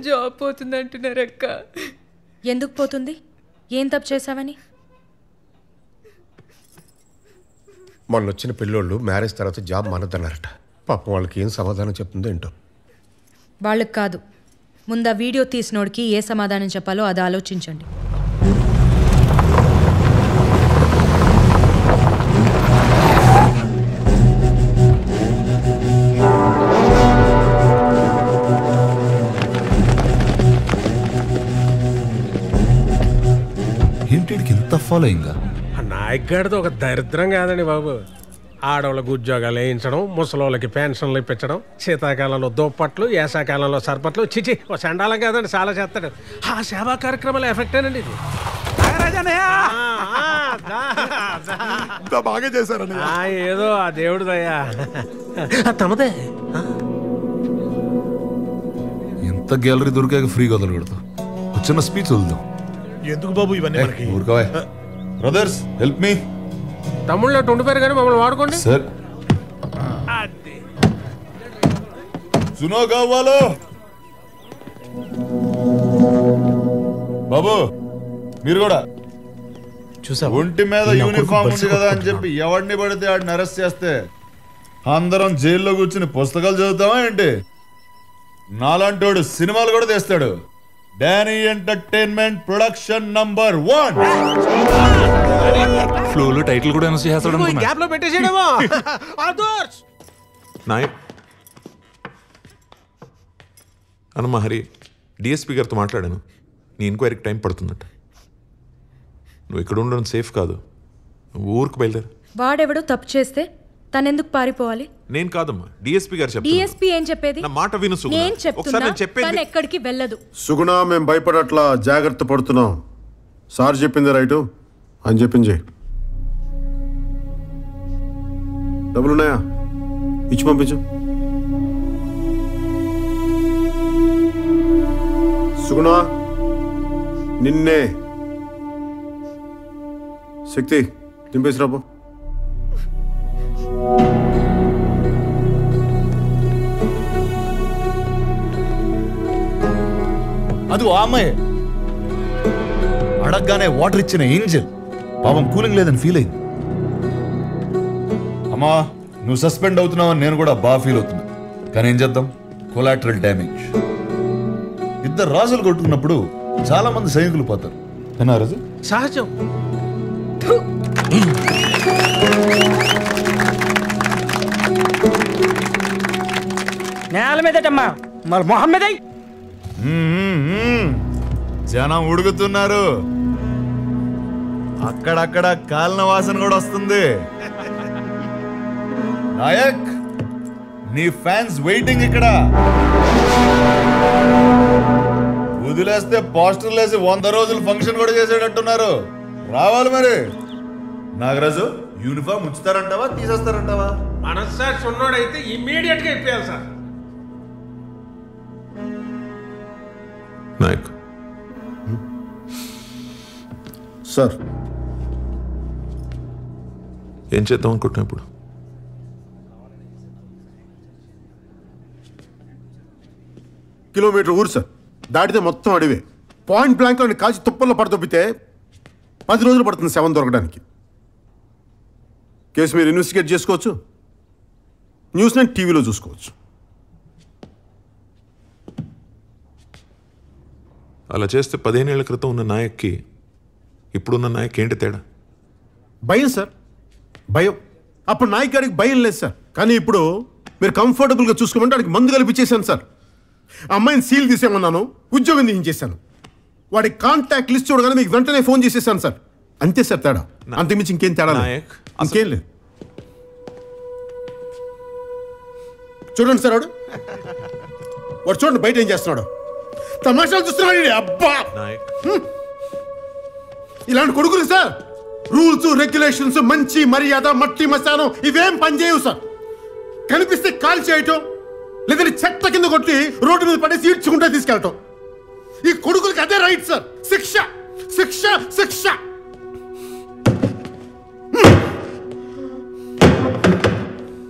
Job పోతుంది అంటున్నారు అక్క ఎందుకు పోతుంది ఏం తప్పు చేశావని మొన్న వచ్చిన పిల్లోళ్ళు మ్యారేజ్ తర్వాత జాబ్ మానద్దన్నారట పాపం వాళ్ళకి ఏం సమాధానం చెప్తుందో ఏంటో వాళ్ళకి కాదు ముందు ఆ వీడియో తీసినోడికి ఏ సమాధానం చెప్పాలో అది ఆలోచించండి ఏంటికి ఇంత ఫాలోయింగ్ నాయకుడితో ఒక దరిద్రం కాదండి బాబు ఆడవాళ్ళకి ఉద్యోగాలు వేయించడం ముసలోళ్ళకి పెన్షన్లు ఇప్పించడం శీతాకాలంలో దుప్పట్లు వేసాకాలంలో సర్పట్లు చిచి ఓ చండాలం కాదండి చాలా చేస్తాడు ఆ సేవా కార్యక్రమాల ఎఫెక్ట్ అండి ఇది బాగా చేశారని ఆ, ఏదో ఆ దేవుడు దయ్యా తమదే ఎంత గ్యాలరీ దొరికాక ఫ్రీగా వదలకూడదు ఒక చిన్న స్పీచ్ వదులుదాం ఎందుకు బాబు ఇవన్నీ మనకి ఊరుకోవా బ్రదర్స్ హెల్ప్ మీ తమ్ముళ్ళు అటు ఉండిపోయారు కానీ మమ్మల్ని వాడుకోండి సార్ సునో కావాలో బాబు మీరు కూడా చూసా ఒంటి మీద యూనిఫామ్ ఉంది కదా అని చెప్పి ఎవడిని పడితే ఆడిని అరెస్ట్ చేస్తే అందరం జైల్లో కూర్చుని పుస్తకాలు చదువుతామా ఏంటి నాలాంటోడు సినిమాలు కూడా తీస్తాడు Danny entertainment production number one ఫ్లోలో టైటిల్ కూడా అనౌన్స్ చేస్తాడు అనుకున్నా గ్యాప్ లో పెట్టేసేయడమో అదోర్స్ నాయక్ అనమ్మా హరి డిఎస్పీ గారితో మాట్లాడాను నీ ఎంక్వైరీకి టైం పడుతుందట నువ్వు ఇక్కడ ఉండడం సేఫ్ కాదు నువ్వు ఊరికి బయలుదేరు వాడెవడో తప్పు చేస్తే తనెందుకు పారిపోవాలి నేను కాదమ్మా డిఎస్పీ గారు చెప్తున్నారు డిఎస్పీ ఏం చెప్పేది నా మాట విను సుగుణ. నేను ఒకసారి చెప్తున్నా నేను చెప్పేది తను ఎక్కడికి వెళ్ళదు సుగుణ మేము భయపడట్లా జాగ్రత్త పడుతున్నాం సార్ చెప్పింది రైటు అని చెప్పింది చెయ్యి. డబ్బులున్నాయా ఇచ్చి పంపించు సుగుణ నిన్నే శక్తి దింపేసి రాబో అది ఆ అమ్మాయి అడగగానే వాటర్ ఇచ్చిన ఏంజల్ పాపం కూలింగ్ లేదని ఫీల్ అయింది అమ్మా నువ్వు సస్పెండ్ అవుతున్నావని నేను కూడా బాగా ఫీల్ అవుతున్నా కానీ ఏం చేద్దాం కొలాటరల్ డ్యామేజ్ ఇద్దరు రాజులు కొట్టుకున్నప్పుడు చాలా మంది సైనికులు పోతారు ఏనా రాజు సహజం నేల మీదటమ్మా మరి మొహం మీద మ్మ్, మ్మ్. జనం ఉడుకుతున్నారు అక్కడక్కడ కాలిన వాసన కూడా వస్తుంది నాయక్ నీ ఫ్యాన్స్ వెయిటింగ్ ఇక్కడ వదిలేస్తే పోస్టర్లు వేసి వంద రోజులు ఫంక్షన్ కూడా చేసేటట్టున్నారు రావాలి మరి నాగరాజు యూనిఫామ్ ఉంచుతారంటావా తీసేస్తారంటావా మనస్సాక్షి ఉన్నోడైతే ఇమ్మీడియట్ గా ఇప్పేయాలి సార్ నాయక్ సార్ ఏం చేద్దాం అనుకుంటున్నా ఇప్పుడు కిలోమీటర్ ఊరు సార్ దాటితే మొత్తం అడివే పాయింట్ బ్లాంక్ లో కాల్చి తుప్పల్లో పడదొబ్బితే పది రోజులు పడుతుంది శవం దొరకడానికి కేసు మీరు ఇన్వెస్టిగేట్ చేసుకోవచ్చు న్యూస్ నేను టీవీలో చూసుకోవచ్చు అలా చేస్తే పదిహేనేళ్ల క్రితం ఉన్న నాయక్కి ఇప్పుడున్న నాయక్ ఏంటి తేడా భయం సార్ భయం అప్పుడు నాయక్ గారికి భయం లేదు సార్ కానీ ఇప్పుడు మీరు కంఫర్టబుల్గా చూసుకోమంటే వాడికి మందు కలిపించేశాను సార్ ఆ అమ్మాయిని సీల్ తీసేమన్నాను ఉద్యోగం తీయించేశాను వాడి కాంటాక్ట్ లిస్ట్ చూడగానే మీకు వెంటనే ఫోన్ చేసేసాను సార్ అంతే సార్ తేడా అంతకుమించి ఇంకేం తేడా లేదు. నాయక్, ఇంకేం లేదు చూడండి సార్ వాడు వాడు చూడండి బయట ఏం చేస్తున్నాడు తమాషాలు చూస్తున్నాడు ఈడు. అబ్బా నాయక్ ఇలాంటి కొడుకులు సార్ రూల్స్ రెగ్యులేషన్స్ మంచి మర్యాద మట్టి మశానం ఇవేం పనిచేయవు సార్ కనిపిస్తే కాల్ చేయటం లేదంటే చెత్త కింద కొట్టి రోడ్డు మీద పడేసి ఈడ్చుకుంటా తీసుకెళ్ళటం ఈ కొడుకులకి అదే రైట్ సార్ శిక్ష శిక్ష శిక్ష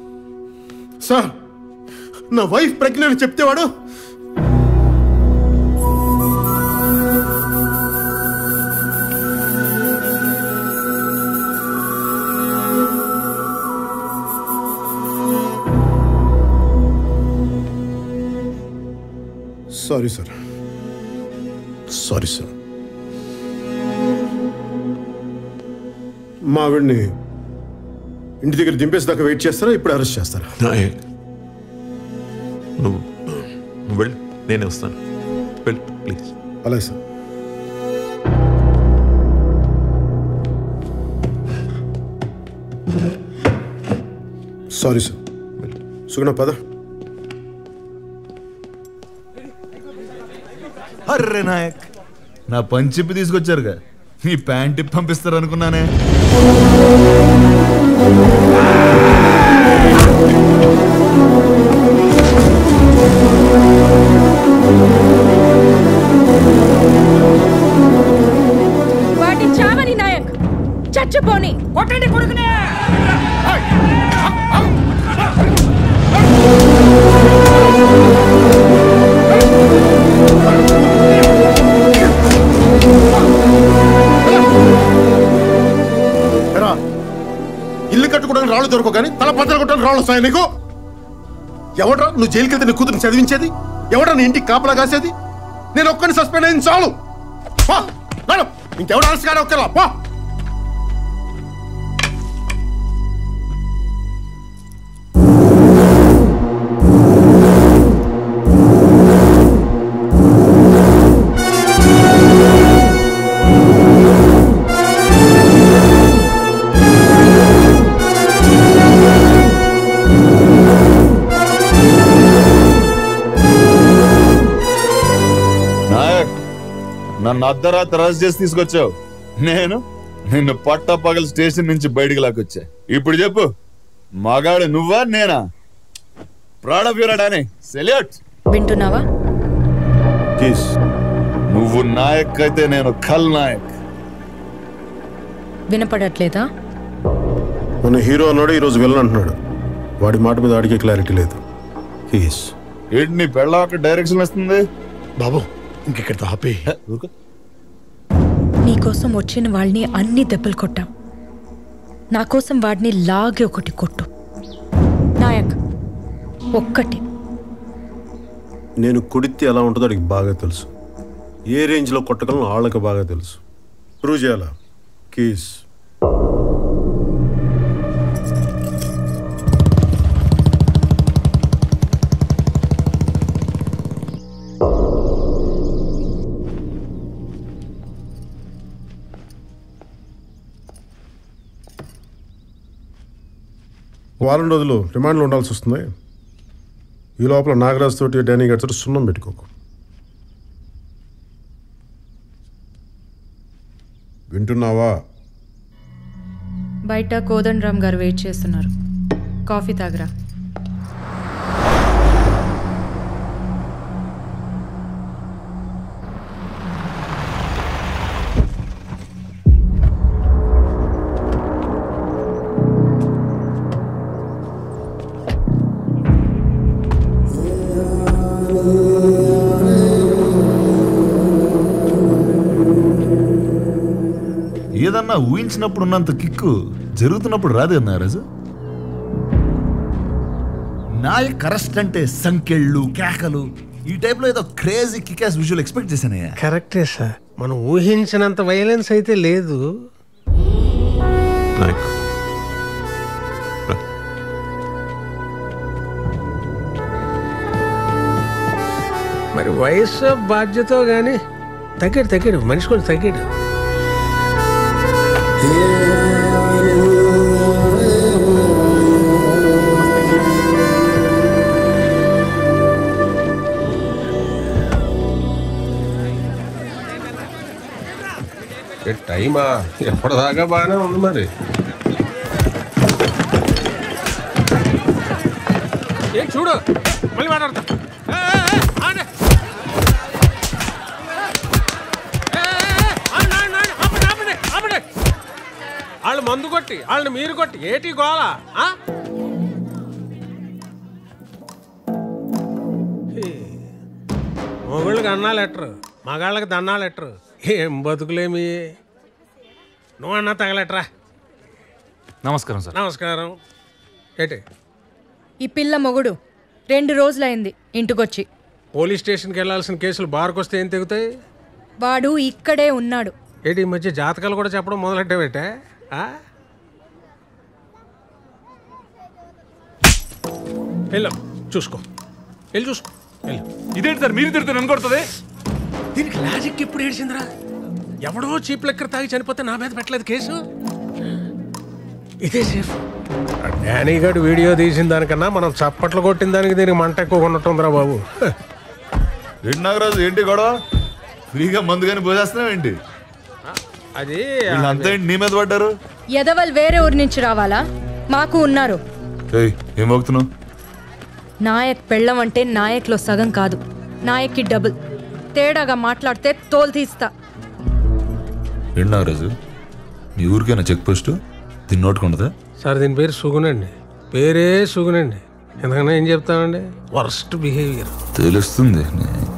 సార్ నా వైఫ్ ప్రెగ్నెంట్ చెప్తే వాడు సారీ సార్ సారీ సార్ మా ఆవిడ్ని ఇంటి దగ్గర దింపేసేదాకా వెయిట్ చేస్తారా ఇప్పుడు అరెస్ట్ చేస్తారా నాయక్ నువ్వు నువ్వు వెళ్ళు నేనే వస్తాను వెళ్ళు ప్లీజ్ అలాగే సార్ సారీ సార్ సుగుణ పద అర్రే నాయక్ నా పంచిప్పి తీసుకొచ్చారుగా నీ ప్యాంట్ ఇప్పి పంపిస్తారు అనుకున్నానే వాటి చావని నాయక్ చచ్చిపోని కొట్టండి కొడుకునే ఎరా ఇల్లు కట్టుకోవడానికి రాళ్ళు దొరకవు కానీ తల పద్దలు కొట్టడానికి రాళ్ళు వస్తాయి నీకు ఎవడ్రా నువ్వు జైలుకి వెళ్తే నీ కూతురు చదివించేది ఎవడ్రా నీ ఇంటికి కాపలా కాసేది నేను ఒక్కని సస్పెండ్ అయింది చాలు పో, నడు. ఇంకెవడు అరెస్ట్ కాడే ఒక్కలా పో నాయక్ నన్ను అర్ధరాత్రి అరెస్ట్ చేసి తీసుకొచ్చావు నేను నిన్ను పట్టపగల స్టేషన్ నుంచి బయటికి లాక్కొచ్చా ఇప్పుడు చెప్పు మగాడు నువ్వా నేనా ప్రాణపీరడాని సెల్యూట్ వింటున్నావా కేస్ నువ్వు నాయక్ అయితే నేను ఖల్ నాయక్ వినపడట్లేదా మన హీరో అన్నాడు ఈరోజు విలన్ అంటున్నాడు వాడి మాట మీద ఆడికే క్లారిటీ లేదు కేస్ ఏంటి నీ పెళ్ళ డైరెక్షన్ ఇస్తుంది బాబు ఇంకెక్కడితో ఆపే ఊరుకో. నీకోసం వచ్చిన వాళ్ళని అన్ని దెబ్బలు కొట్టాం నా కోసం వాడిని లాగి ఒకటి కొట్టు నాయక్ ఒక్కటి నేను కొడితే ఎలా ఉంటుందో అడిగి బాగా తెలుసు ఏ రేంజ్లో కొట్టగలను వాళ్ళకి బాగా తెలుసు ప్రూవ్ చేయాలా కేస్ వారం రోజులు రిమాండ్లో ఉండాల్సి వస్తుంది ఈ లోపల నాగరాజ్ తోటి డానీ గారి తోటి సున్నం పెట్టుకోకు వింటున్నావా బయట కోదండరామ్ గారు వెయిట్ చేస్తున్నారు కాఫీ తాగరా ఏదన్నా ఊహించినప్పుడు ఉన్నంత కిక్కు జరుగుతున్నప్పుడు రాదు కదా నాగరాజు నాయక్ అరెస్ట్ అంటే సంకెళ్ళు కేకలు ఈ టైప్ లో ఏదో క్రేజీ కికాస్ విజువల్ ఎక్స్పెక్ట్ చేశానయ్యా కరెక్టే సార్ మనం ఊహించినంత వైలెన్స్ అయితే లేదు నాయక్ రా. మరి వయసు బాధ్యత కానీ తగ్గాడు తగ్గాడు మనిషి కూడా తగ్గాడు ఏ టైమా ఎప్పటిదాకా బాగానే ఉంది మరి ఏ చూడు మళ్ళీ మాట్లాడతా ఏ, ఏ, ఏ, ఆగండి. ఏ, ఏ, ఏ, ఆగండి, ఆగండి, ఆగండి. ఆపండి, ఆపండి, ఆపండి. వాళ్ళు మందు కొట్టి వాళ్ళని మీరు కొట్టి ఏటి గోల ఆ? ఏ, మొగుళ్ళకి అన్నా లెటరు మగాళ్ళకి దన్నా లెటరు ఏం బతుకులేమి నువ్వు అన్నా తగలెట్రా నమస్కారం సార్ నమస్కారం ఏటి ఈ పిల్ల మొగుడు రెండు రోజులైంది ఇంటికొచ్చి పోలీస్ స్టేషన్కి వెళ్ళాల్సిన కేసులు బార్కు వస్తే ఏం తెగుతాయి వాడు ఇక్కడే ఉన్నాడు ఏంటి ఈ మధ్య జాతకాలు కూడా చెప్పడం మొదలెట్టావేటే వెళ్ళు చూసుకో వెళ్ళి చూసుకో వెళ్ళు ఇదేంటి సార్ మీరు తిడుతున్నారు నన్ను కొడుతుంది దీనికి లాజిక్ ఎప్పుడు ఏడిచిందిరా ఎవడో చీప్ లెక్కర్ తాగి చనిపోతే నా మీద పెట్టలేదు కేసు ఇదే సేఫ్ డానీ గడు వీడియో తీసిన దానికన్నా మనం చప్పట్లు కొట్టిన దానికి దీనికి మంట ఎక్కువ ఉన్నట్టుందిరా బాబు ఏంటి నాగరాజు ఏంటి గొడవ ఫ్రీగా మందు కానీ పోసేస్తున్నావు ఏంటి అది వీళ్ళంతా ఏంటి నీ మీద పడ్డారు ఎదవల్ వేరే ఊరి నుంచి రావాలా మాకు ఉన్నారు ఏయ్ ఏం మోగుతున్నావు నాయక్ పెళ్ళం అంటే నాయక్లో సగం కాదు నాయక్కి డబుల్ తేడాగా మాట్లాడితే తోలు తీస్తా ఏంటి నాగరాజు మీ ఊరికైనా చెక్ పోస్ట్ దీన్ని నోటుకుండదా సార్ దీని పేరు సుగునండి పేరే సుగునండి ఎందుకన్నా ఏం చెప్తానండి వర్స్ట్ బిహేవియర్ తెలుస్తుంది నీ